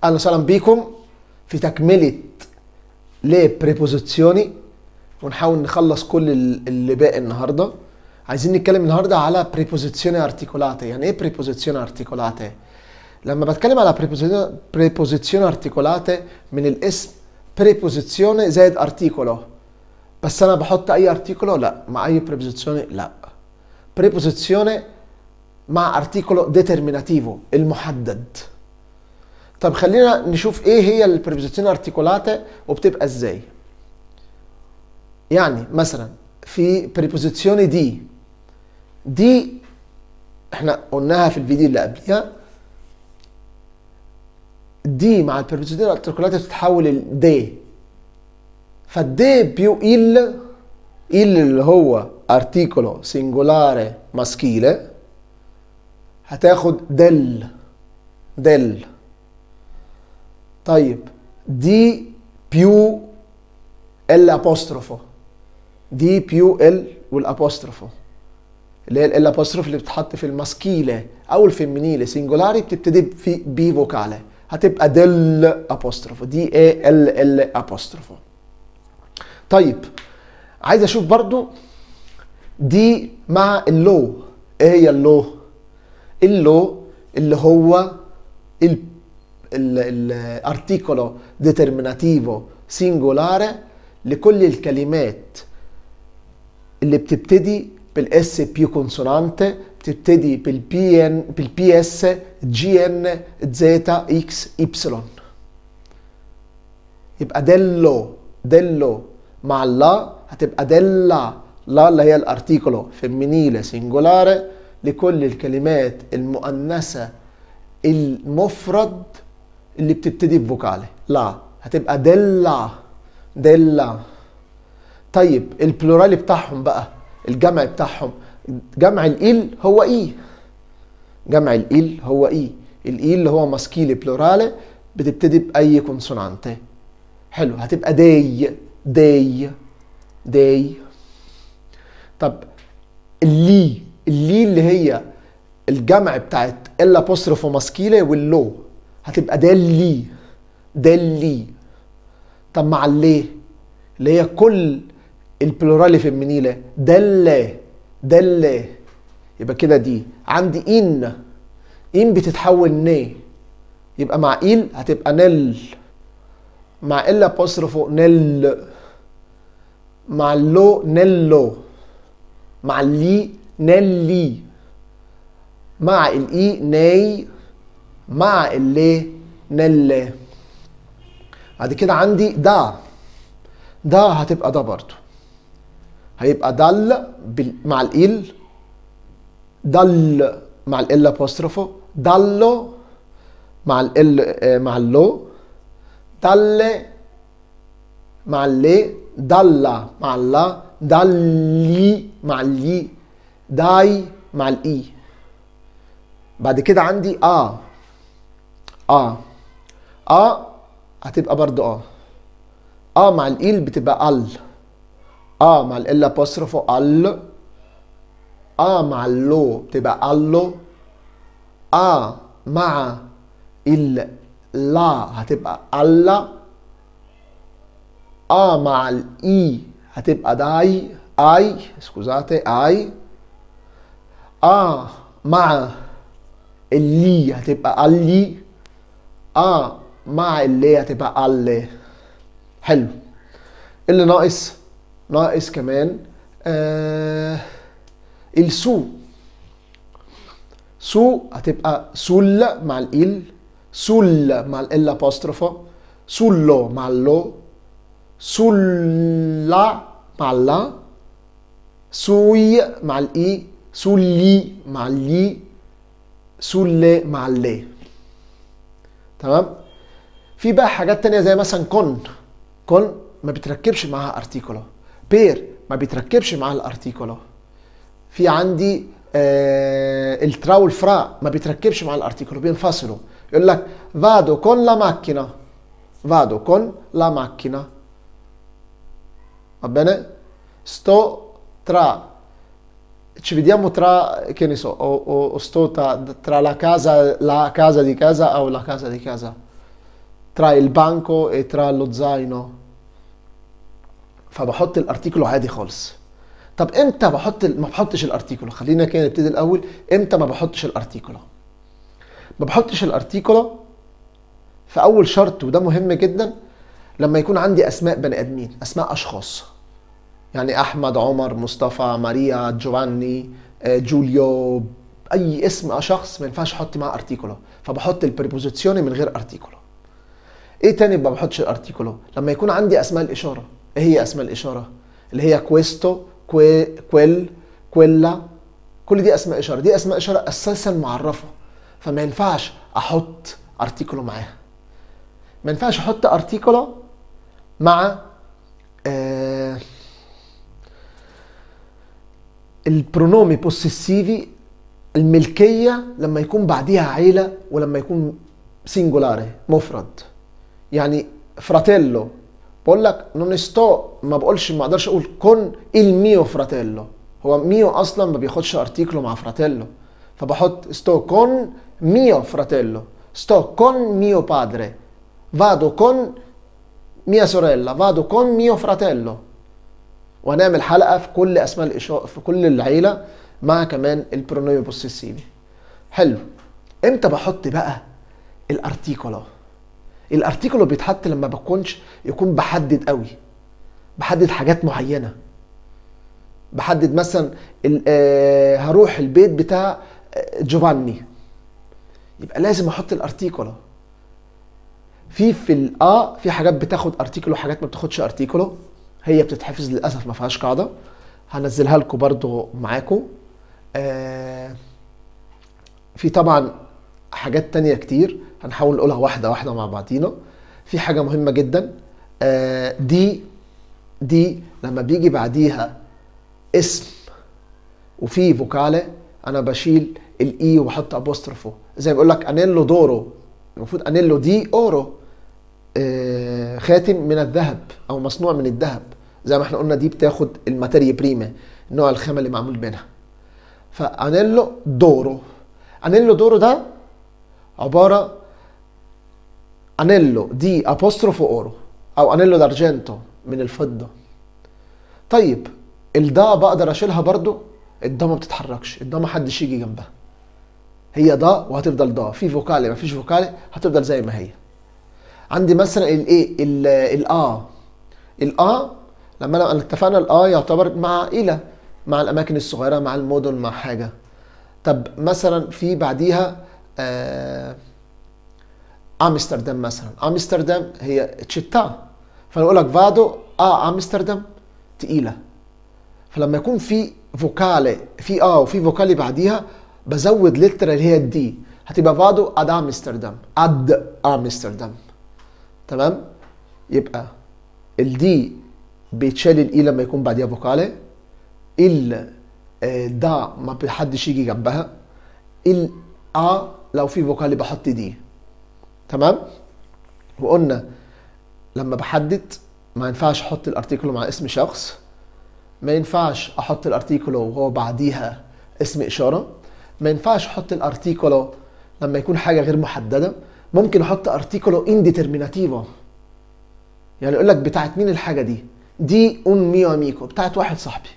اهلا وسهلا بيكم في تكمله لبريبوزيسيوني ونحاول نخلص كل اللي باقي النهارده عايزين نتكلم النهارده على بريبوزيسيوني ارتيكولاتي يعني ايه بريبوزيسيوني ارتيكولاتي لما بتكلم على بريبوزيسيوني ارتيكولاتي من الاسم بريبوزيسيوني زائد ارتيكولو بس انا بحط اي ارتيكولو لا مع اي بريبوزيسيوني لا بريبوزيسيوني مع ارتيكولو ديترميناتيفو المحدد طب خلينا نشوف ايه هي البريبوزيسيوني ارتيكولاتي وبتبقى ازاي يعني مثلا في بريبوزيسيوني دي دي احنا قلناها في الفيديو اللي قبلها دي مع البريبوزيسيوني ارتيكولاتي بتتحول لدي فالدي بيو il il اللي هو ارتيكولو سنجولاري ماسكيلي هتاخد دل دل طيب دي بيو ال ابوستروفو دي بيو ال والابوستروفو اللي هي ال ابوستروف اللي بتتحط في الماسكيلة او الفيمينيلة سنجولاري بتبتدي في بي فوكالة هتبقى دل ابوستروفو دي اي ال ال ابوستروفو طيب عايز اشوف برضو دي مع اللو ايه هي اللو اللو اللي هو ال الارتيكولو ديترميناتيفو سينجولاري لكل الكلمات اللي بتبتدي بالاس بيو كونسونانت بتبتدي بالبي ان بالبي اس جي ان زيتا اكس ايبسلون يبقى دلو دلو مع لا هتبقى دلا لا اللي هي الارتيكولو فيمينيله سينجولاري لكل الكلمات المؤنثه المفرد اللي بتبتدي بفوكالي لا هتبقى دلا دلا طيب البلورالي بتاعهم بقى الجمع بتاعهم جمع الايل هو اي جمع الايل هو اي الاي اللي هو ماسكيلي بلورالي بتبتدي باي كونسونانت حلو هتبقى دي دي دي طب اللي اللي اللي هي الجمع بتاعت الابوستروفو ماسكيلي واللو هتبقى ده اللي ده اللي طب مع اللي اللي هي كل البلورالي فيمينيله دل دل يبقى كده دي عندي ان ان بتتحول ن يبقى مع إيل هتبقى نل مع ال ابوستروفو نل مع اللو نلو مع اللي نلي مع الاي ناي مع اللي نل بعد كده عندي دا دا هتبقى ده برضو هيبقى دل مع الإل دل مع ال ابوستروفو دلو مع ال مع اللو دل مع اللي دلا مع اللا دلي مع اللي داي مع الاي بعد كده عندي اه اه اه هتبقى برضو اه اه مع الايل بتبقى ال اه مع ال ابوستروفو ال اه مع اللو بتبقى الو اه مع ال لا هتبقى الا اه مع الاي هتبقى داي اي سكوزاتي اي اه مع اللي هتبقى اللي اه مع اللي هتبقى اللي حلو اللي ناقص ناقص كمان آه السو سو هتبقى سول مع الإل سول مع ال ابوستروفو سولو مع اللو سولا مع اللا سوي مع الاي سولي مع اللي سولي مع اللي تمام في بقى حاجات تانية زي مثلا كون كون ما بتركبش معاها ارتيكولو بير ما بيتركبش معاها الارتيكولو في عندي آه الترا والفرا ما بيتركبش مع الارتيكولو بينفصلوا يقول لك vado con la macchina vado con la macchina va bene sto tra ci vediamo tra che ne so o, o, o sto tra, tra la casa la casa di casa o la casa di casa tra il banco e tra lo zaino فبحط الارتيكولو عادي خالص طب امتى بحط ما بحطش الارتيكولو خلينا كده نبتدي الاول امتى ما بحطش الارتيكولو ما بحطش الارتيكولو في اول شرط وده مهم جدا لما يكون عندي اسماء بني ادمين اسماء اشخاص يعني احمد عمر مصطفى ماريا جواني آه، جوليو اي اسم شخص ما ينفعش احط معاه ارتيكولو فبحط البريبوزيسيوني من غير ارتيكولو ايه تاني ما بحطش الارتيكولو لما يكون عندي اسماء الاشاره ايه هي اسماء الاشاره اللي هي كويستو كوي كويل كويلا كل دي اسماء اشاره دي اسماء اشاره اساسا معرفه فما ينفعش احط ارتيكولو معاها ما ينفعش احط ارتيكولو مع آه البرونومي بوسيسيفي الملكيه لما يكون بعديها عيله ولما يكون سينجولاري مفرد يعني فراتيلو بقول لك نون ستو ما بقولش ما اقدرش اقول كون الميو فراتيلو هو ميو اصلا ما بياخدش ارتيكلو مع فراتيلو فبحط ستو كون ميو فراتيلو sto con mio padre vado con mia sorella vado con mio fratello وهنعمل حلقه في كل اسماء الاشاره في كل العيله مع كمان البرونومي بوسيسيفي حلو امتى بحط بقى الارتيكولو الارتيكولو بيتحط لما بكونش يكون بحدد قوي بحدد حاجات معينه بحدد مثلا ال- آه، هروح البيت بتاع آه، جوفاني يبقى لازم احط الارتيكولو في في الاه في حاجات بتاخد ارتيكولو وحاجات ما بتاخدش ارتيكولو هي بتتحفظ للاسف ما فيهاش قاعده هنزلها لكم برضو معاكم آه في طبعا حاجات تانية كتير هنحاول نقولها واحدة واحدة مع بعضينا في حاجة مهمة جدا آه دي دي لما بيجي بعديها اسم وفي فوكالة انا بشيل الاي وبحط ابوستروفو زي ما بقول لك انيلو دورو المفروض انيلو دي اورو آه، خاتم من الذهب او مصنوع من الذهب زي ما احنا قلنا دي بتاخد الماتيريا بريما نوع الخامه اللي معمول منها فانيلو دورو انيلو دورو ده عباره انيلو دي ابوستروفو اورو او انيلو دارجنتو من الفضه طيب الدا بقدر اشيلها برضو الدا ما بتتحركش الدا ما حدش يجي جنبها هي دا وهتفضل دا في فوكالي ما فيش فوكالي هتفضل زي ما هي عندي مثلا الايه ال- الاه الاه لما انا أنا اتفقنا الاه يعتبر مع الى مع الاماكن الصغيره مع المدن مع حاجه طب مثلا في بعديها آه امستردام مثلا امستردام هي تشيتا فانا اقول لك فادو اه امستردام تقيله فلما يكون في فوكالي في اه وفي فوكالي بعديها بزود لتر اللي هي الدي هتبقى فادو اد امستردام اد امستردام تمام يبقى الدي بيتشال الاي لما يكون بعديها فوكالي ال آه، دا ما بحدش يجي جنبها ال ا لو في فوكالي بحط دي تمام وقلنا لما بحدد ما ينفعش احط الارتيكل مع اسم شخص ما ينفعش احط الارتيكولو وهو بعديها اسم اشاره ما ينفعش احط الارتيكولو لما يكون حاجه غير محدده ممكن احط ارتيكولو انديترميناتيفو يعني يقول لك بتاعت مين الحاجه دي دي اون ميو اميكو بتاعت واحد صاحبي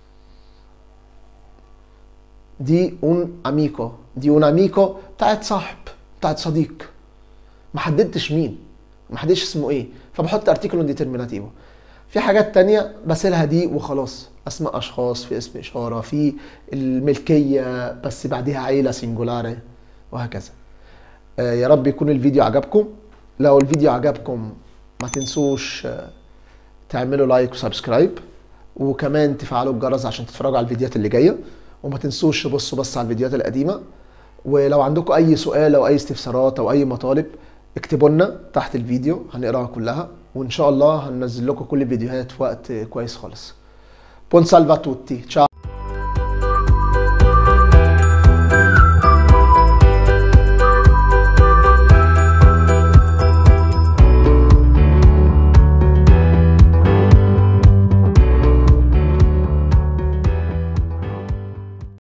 دي اون اميكو دي اون اميكو بتاعت صاحب بتاعت صديق ما حددتش مين ما حددتش اسمه ايه فبحط ارتيكولو انديترميناتيفو في حاجات تانية بسيلها دي وخلاص اسماء اشخاص في اسم اشاره في الملكيه بس بعدها عيله سنجولاري وهكذا آه، يا رب يكون الفيديو عجبكم لو الفيديو عجبكم ما تنسوش آه، تعملوا لايك وسبسكرايب وكمان تفعلوا الجرس عشان تتفرجوا على الفيديوهات اللي جايه وما تنسوش تبصوا بس على الفيديوهات القديمه ولو عندكم اي سؤال او اي استفسارات او اي مطالب اكتبوا لنا تحت الفيديو هنقراها كلها وان شاء الله هننزل لكم كل الفيديوهات في وقت كويس خالص بون سالفا توتي تشاو